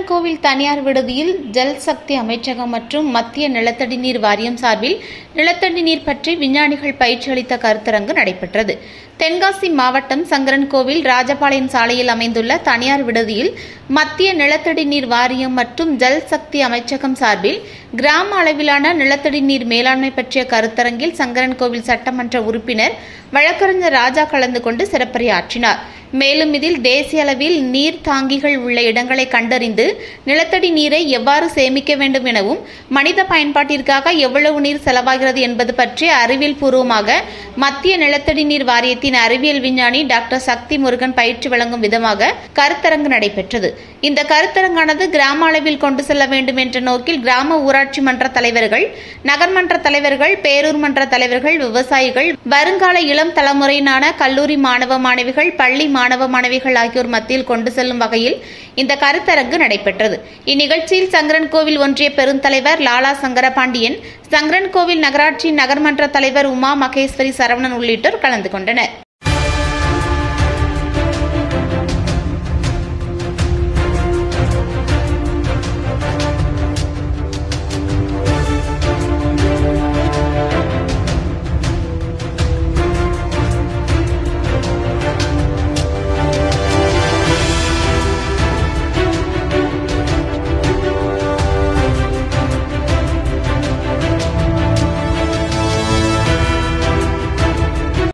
சங்கரன்கோவில் தனியார் விடுதியில் ஜல் சக்தி அமைச்சகம் மற்றும் மத்திய நிலத்தடி நீர் வாரியம் சார்பில் நிலத்தடி நீர் பற்றி விஞ்ஞானிகள் பயிற்சி அளித்த கருத்தரங்கு நடைபெற்றது தென்காசி மாவட்டம் சங்கரன்கோவில் ராஜபாளையம் சாலையில் அமைந்துள்ள தனியார் விடுதியில் மத்திய நிலத்தடி நீர் வாரியம் மற்றும் ஜல் சக்தி அமைச்சகம் சார்பில் கிராம அளவிலான நிலத்தடி நீர் மேலாண்மை பற்றிய கருத்தரங்கில் சங்கரன்கோவில் சட்டமன்ற உறுப்பினர் வழக்கறிஞர் ராஜா கலந்து கொண்டு சிறப்புரையாற்றினார் மேலும் இதில் தேசிய அளவில் நீர் தாங்கிகள் உள்ள இடங்களை கண்டறிந்து நிலத்தடி நீரை எவ்வாறு சேமிக்க வேண்டும் எனவும் மனித பயன்பாட்டிற்காக எவ்வளவு நீர் செலவாகிறது என்பது பற்றி அறிவியல் பூர்வமாக மத்திய நிலத்தடி நீர் வாரியத்தின் அறிவியல் விஞ்ஞானி டாக்டர் சக்தி முருகன் பயிற்சி வழங்கும் விதமாக கருத்தரங்கு நடைபெற்றது இந்த கருத்தரங்கானது கிராம அளவில் கொண்டு செல்ல வேண்டும் என்ற நோக்கில் கிராம ஊராட்சி மன்ற தலைவர்கள் நகர்மன்ற தலைவர்கள் பேரூர் மன்ற தலைவர்கள் விவசாயிகள் வருங்கால இளம் தலைமுறையினான கல்லூரி மாணவ மாணவிகள் பள்ளி மாணவ மாணவிகள் ஆகியோர் மத்தியில் கொண்டு செல்லும் வகையில் இந்த கருத்தரங்கு நடைபெற்றது இந்நிகழ்ச்சியில் சங்கரன்கோவில் ஒன்றிய பெருந்தலைவர் லாலா சங்கரபாண்டியன் சங்கரன்கோவில் நகராட்சி நகர்மன்ற தலைவர் உமா மகேஸ்வரி சரவணன் உள்ளிட்டோர் கலந்து கொண்டனர்